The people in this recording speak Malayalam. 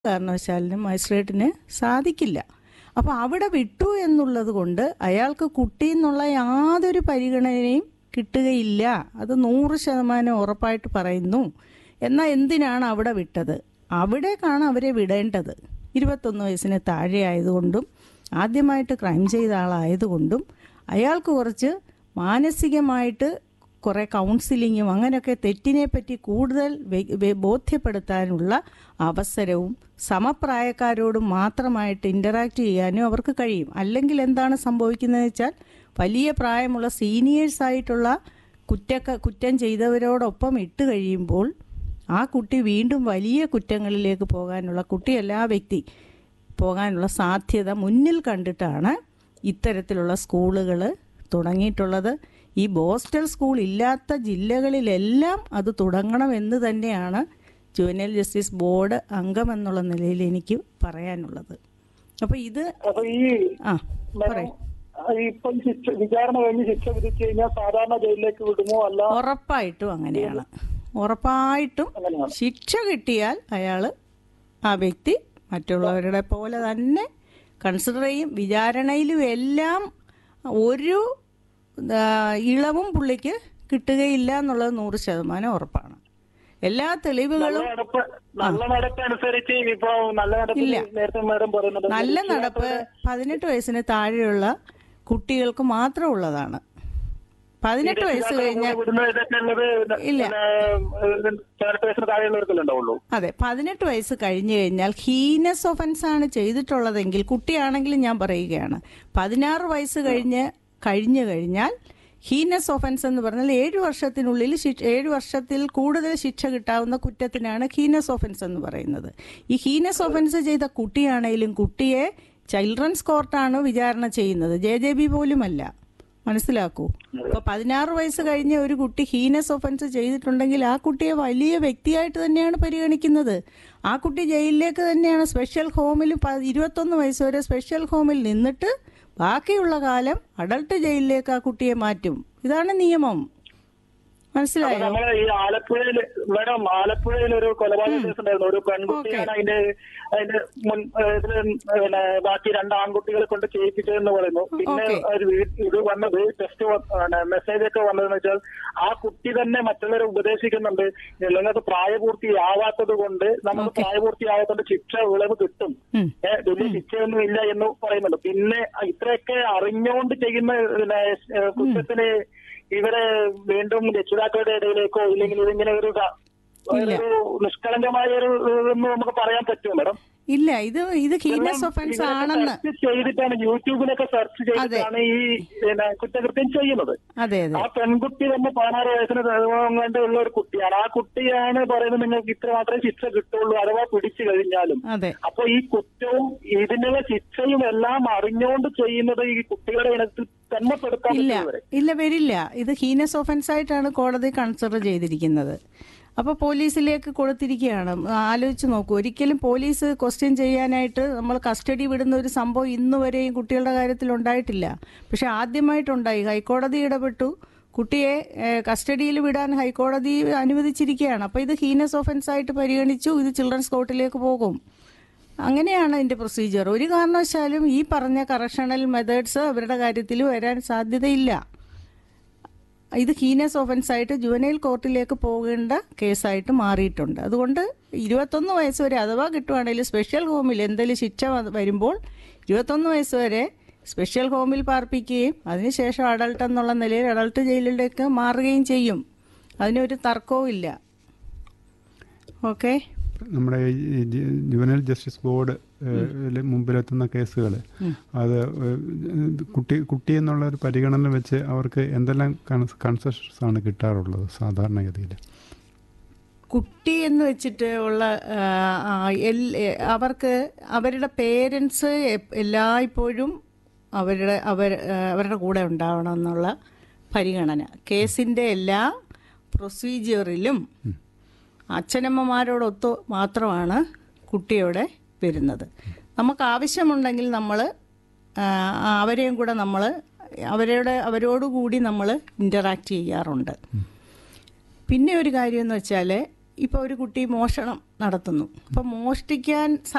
കാരണവശാലിനും മജിസ്ട്രേറ്റിന് സാധിക്കില്ല അപ്പോൾ അവിടെ വിട്ടു എന്നുള്ളത് കൊണ്ട് അയാൾക്ക് കുട്ടി എന്നുള്ള യാതൊരു പരിഗണനയും കിട്ടുകയില്ല അത് നൂറ് ശതമാനം ഉറപ്പായിട്ട് പറയുന്നു എന്നാൽ എന്തിനാണ് അവിടെ വിട്ടത് അവിടേക്കാണ് അവരെ വിടേണ്ടത് ഇരുപത്തൊന്ന് വയസ്സിന് താഴെ ആയതുകൊണ്ടും ആദ്യമായിട്ട് ക്രൈം ചെയ്ത ആളായതുകൊണ്ടും അയാൾക്ക് കുറച്ച് മാനസികമായിട്ട് കുറേ കൗൺസിലിങ്ങും അങ്ങനെയൊക്കെ തെറ്റിനെ പറ്റി കൂടുതൽ വെ- വെ- ബോധ്യപ്പെടുത്താനുള്ള അവസരവും സമപ്രായക്കാരോട് മാത്രമായിട്ട് ഇൻ്ററാക്ട് ചെയ്യാനും അവർക്ക് കഴിയും അല്ലെങ്കിൽ എന്താണ് സംഭവിക്കുന്നത് വെച്ചാൽ വലിയ പ്രായമുള്ള സീനിയേഴ്സ് ആയിട്ടുള്ള കുറ്റക്ക കുറ്റം ചെയ്തവരോടൊപ്പം ഇട്ട് കഴിയുമ്പോൾ ആ കുട്ടി വീണ്ടും വലിയ കുറ്റങ്ങളിലേക്ക് പോകാനുള്ള കുട്ടിയല്ല ആ വ്യക്തി പോകാനുള്ള സാധ്യത മുന്നിൽ കണ്ടിട്ടാണ് ഇത്തരത്തിലുള്ള സ്കൂളുകൾ തുടങ്ങിയിട്ടുള്ളത് ഈ ബോസ്റ്റൽ സ്കൂൾ ഇല്ലാത്ത ജില്ലകളിലെല്ലാം അത് തുടങ്ങണമെന്ന് തന്നെയാണ് ജുവനൽ ജസ്റ്റിസ് ബോർഡ് അംഗമെന്നുള്ള നിലയിൽ എനിക്ക് പറയാനുള്ളത് അപ്പോൾ ഇത് അപ്പൊ ഈ ആ മേഡം, പറയും ഈ ഇപ്പം ശിക്ഷ വിചാരണ കഴിഞ്ഞ് ശിക്ഷ വിധിച്ചു കഴിഞ്ഞാൽ സാധാരണ ജയിലിലേക്ക് വിടുമോ അല്ല ഉറപ്പായിട്ടും അങ്ങനെയാണ് ഉറപ്പായിട്ടും അങ്ങനെയാണ് ശിക്ഷ കിട്ടിയാൽ അയാൾ ആ വ്യക്തി മറ്റുള്ളവരുടെ പോലെ തന്നെ കൺസിഡർ ചെയ്യും വിചാരണയിലും എല്ലാം ഒരു ആ, ഇളവും പുള്ളിക്ക് കിട്ടുകയില്ല എന്നുള്ളത് നൂറ് ശതമാനം ഉറപ്പാണ് എല്ലാ നല്ല തെളിവുകളും നടപ്പ് നല്ല നടപ്പ് അനുസരിച്ച് ഇപ്പൊ നല്ല നടപ്പ് ഇല്ല. നേരത്തെ മേഡം പറയുന്നത് നല്ല നടപ്പ് പതിനെട്ട് വയസ്സിന് താഴെയുള്ള കുട്ടികൾക്ക് മാത്രം ഉള്ളതാണ് പതിനെട്ട് വയസ്സ് കഴിഞ്ഞാൽ വിടുന്നത് ഇതൊക്കെ ഉള്ളത് ഇല്ല. പതിനെട്ട് വയസ്സിന് താഴെയുള്ളവർക്കല്ലേ ഉണ്ടാവുള്ളൂ അതെ പതിനെട്ട് വയസ്സ് കഴിഞ്ഞു കഴിഞ്ഞാൽ ഹീനസ് ഒഫൻസ് ആണ് ചെയ്തിട്ടുള്ളതെങ്കിൽ കുട്ടിയാണെങ്കിലും ഞാൻ പറയുകയാണ് പതിനാറ് വയസ്സ് കഴിഞ്ഞ് കഴിഞ്ഞു കഴിഞ്ഞാൽ ഹീനസ് ഒഫൻസ് എന്ന് പറഞ്ഞാൽ ഏഴ് വർഷത്തിനുള്ളിൽ ശിക്ഷ ഏഴ് വർഷത്തിൽ കൂടുതൽ ശിക്ഷ കിട്ടാവുന്ന കുറ്റത്തിനാണ് ഹീനസ് ഒഫൻസ് എന്ന് പറയുന്നത് ഈ ഹീനസ് ഒഫൻസ് ചെയ്ത കുട്ടിയാണെങ്കിലും കുട്ടിയെ ചിൽഡ്രൻസ് കോർട്ടാണ് വിചാരണ ചെയ്യുന്നത് ജെ ജെ ബി പോലുമല്ല മനസ്സിലാക്കൂ ഇപ്പൊ പതിനാറ് വയസ്സ് കഴിഞ്ഞ ഒരു കുട്ടി ഹീനസ് ഒഫൻസ് ചെയ്തിട്ടുണ്ടെങ്കിൽ ആ കുട്ടിയെ വലിയ വ്യക്തിയായിട്ട് തന്നെയാണ് പരിഗണിക്കുന്നത് ആ കുട്ടി ജയിലിലേക്ക് തന്നെയാണ് സ്പെഷ്യൽ ഹോമിൽ പ- ഇരുപത്തൊന്ന് വയസ്സ് വരെ സ്പെഷ്യൽ ഹോമിൽ നിന്നിട്ട് ബാക്കിയുള്ള കാലം അഡൾട്ട് ജയിലിലേക്ക് ആ കുട്ടിയെ മാറ്റും ഇതാണ് നിയമം മനസ്സിലായോ നമ്മളെ ഈ ആലപ്പുഴയില് മേഡം ആലപ്പുഴയിൽ ഒരു കൊലപാതക കേസ് ഉണ്ടായിരുന്നു ഒരു പെൺകുട്ടിയാണ് അതിന്റെ അതിന്റെ മുൻ ഏഹ് ഇതില് പിന്നെ ബാക്കി രണ്ട് ആൺകുട്ടികളെ കൊണ്ട് ചെയ്യിപ്പിച്ചതെന്ന് പറയുന്നു പിന്നെ Okay. ഒരു വീ- ഇത് വന്നത് ടെസ്റ്റ് മെസ്സേജ് ഒക്കെ വന്നതെന്ന് വെച്ചാൽ ആ കുട്ടി തന്നെ മറ്റുള്ളവരെ ഉപദേശിക്കുന്നുണ്ട് നിങ്ങൾക്ക് പ്രായപൂർത്തിയാവാത്തത് കൊണ്ട് നമുക്ക് പ്രായപൂർത്തിയാവാത്തത് ശിക്ഷ ഇളവ് കിട്ടും ഉം. ഏ, വലിയ ശിക്ഷയൊന്നും ഇല്ല എന്ന് പറയുന്നുണ്ട് പിന്നെ ഇത്രയൊക്കെ അറിഞ്ഞുകൊണ്ട് ചെയ്യുന്ന പിന്നെ ഏ, കുറ്റത്തിന് ഇവരെ വീണ്ടും രക്ഷിതാക്കളുടെ ഇടയിലേക്കോ ഇല്ലെങ്കിൽ ഇതിങ്ങനെ ഒരു ക- ഇല്ല. ഒരു നിഷ്കളങ്കമായ ഒരു ഇതെന്ന് നമുക്ക് പറയാൻ പറ്റുമോ മാഡം ഇല്ല ഇത് ഇത് ഹീനസ് ഒഫൻസ് ആണെന്ന് സെർച്ച് ചെയ്തിട്ടാണ് യൂട്യൂബിലൊക്കെ സെർച്ച് ചെയ്തിട്ടാണ് ഈ പിന്നെ കുറ്റകൃത്യം ചെയ്യുന്നത് അതെ അതെ ആ പെൺകുട്ടി തന്നെ പതിനാറ് വയസ്സിന് കണ്ട് ഉള്ള ഒരു കുട്ടിയാണ് ആ കുട്ടിയാണ് പറയുന്നത് നിങ്ങൾക്ക് ഇത്ര മാത്രമേ ശിക്ഷ കിട്ടുള്ളൂ അഥവാ പിടിച്ചു കഴിഞ്ഞാലും അതെ അപ്പൊ ഈ കുറ്റവും ഇതിനുള്ള ശിക്ഷയും എല്ലാം അറിഞ്ഞുകൊണ്ട് ചെയ്യുന്നത് ഈ കുട്ടികളുടെ ഇനത്തിൽ തന്മപ്പെടുത്താൻ ഇല്ല പറ്റും ഇവരെ ഇല്ല വരില്ല ഇത് ഹീനസ് ഒഫൻസ് ആയിട്ടാണ് കോടതി കൺസിഡർ ചെയ്തിരിക്കുന്നത് അപ്പോൾ പോലീസിലേക്ക് കൊടുത്തിരിക്കുകയാണ് ആലോചിച്ച് നോക്കൂ ഒരിക്കലും പോലീസ് ക്വസ്റ്റ്യൻ ചെയ്യാനായിട്ട് നമ്മൾ കസ്റ്റഡി വിടുന്ന ഒരു സംഭവം ഇന്ന് വരെയും കുട്ടികളുടെ കാര്യത്തിൽ ഉണ്ടായിട്ടില്ല പക്ഷെ ആദ്യമായിട്ടുണ്ടായി ഹൈക്കോടതി ഇടപെട്ടു കുട്ടിയെ ഏഹ്, കസ്റ്റഡിയിൽ വിടാൻ ഹൈക്കോടതി അനുവദിച്ചിരിക്കുകയാണ് അപ്പോൾ ഇത് ഹീനസ് ഒഫൻസ് ആയിട്ട് പരിഗണിച്ചു ഇത് ചിൽഡ്രൻസ് കോർട്ടിലേക്ക് പോകും അങ്ങനെയാണ് അതിന്റെ പ്രൊസീജിയർ ഒരു കാരണവശാലും ഈ പറഞ്ഞ കറക്ഷണൽ മെത്തേഡ്സ് അവരുടെ കാര്യത്തിൽ വരാൻ സാധ്യതയില്ല ഇത് ഹീനസ് ഒഫൻസ് ആയിട്ട് ജുവനൈൽ കോർട്ടിലേക്ക് പോകേണ്ട കേസായിട്ട് മാറിയിട്ടുണ്ട് അതുകൊണ്ട് ഇരുപത്തൊന്ന് വയസ്സ് വരെ അഥവാ കിട്ടുവാണെങ്കിൽ സ്പെഷ്യൽ ഹോമിൽ എന്തെങ്കിലും ശിക്ഷ വ- വരുമ്പോൾ ഇരുപത്തൊന്ന് വയസ്സ് വരെ സ്പെഷ്യൽ ഹോമിൽ പാർപ്പിക്കുകയും അതിനുശേഷം അഡൾട്ട് എന്നുള്ള നിലയിൽ അഡൾട്ട് ജയിലിലേക്ക് മാറുകയും ചെയ്യും അതിനൊരു തർക്കവും ഇല്ല ഓക്കെ നമ്മുടെ ഈ ജി- ജുവനൽ ജസ്റ്റിസ് ബോർഡ് ഏഹ്, ല് മുമ്പിലെത്തുന്ന കേസുകൾ അത് ഏഹ്, കുട്ടി കുട്ടി എന്നുള്ള ഒരു പരിഗണന വെച്ച് അവർക്ക് എന്തെല്ലാം കൺസെഷൻസ് ആണ് കിട്ടാറുള്ളത് സാധാരണഗതിയിൽ കുട്ടി എന്ന് വെച്ചിട്ട് ഉള്ള ആ, ആ, എൽ- എ- അവർക്ക് അവരുടെ പേരൻസ് എല്ലായ്പ്പോഴും അവരുടെ അവർ ആ, അവരുടെ കൂടെ ഉണ്ടാവണം എന്നുള്ള പരിഗണന കേസിൻ്റെ എല്ലാ പ്രൊസീജിയറിലും അച്ഛനമ്മമാരോടൊത്ത് മാത്രമാണ് കുട്ടിയോടെ വരുന്നത് നമുക്ക് ആവശ്യമുണ്ടെങ്കിൽ നമ്മൾ അവരെയും കൂടെ നമ്മൾ അവരുടെ അവരോടുകൂടി നമ്മൾ ഇൻ്ററാക്ട് ചെയ്യാറുണ്ട് പിന്നെ ഒരു കാര്യം എന്ന് വെച്ചാൽ ഇപ്പോൾ ഒരു കുട്ടി മോഷണം നടത്തുന്നു അപ്പോൾ മോഷ്ടിക്കാൻ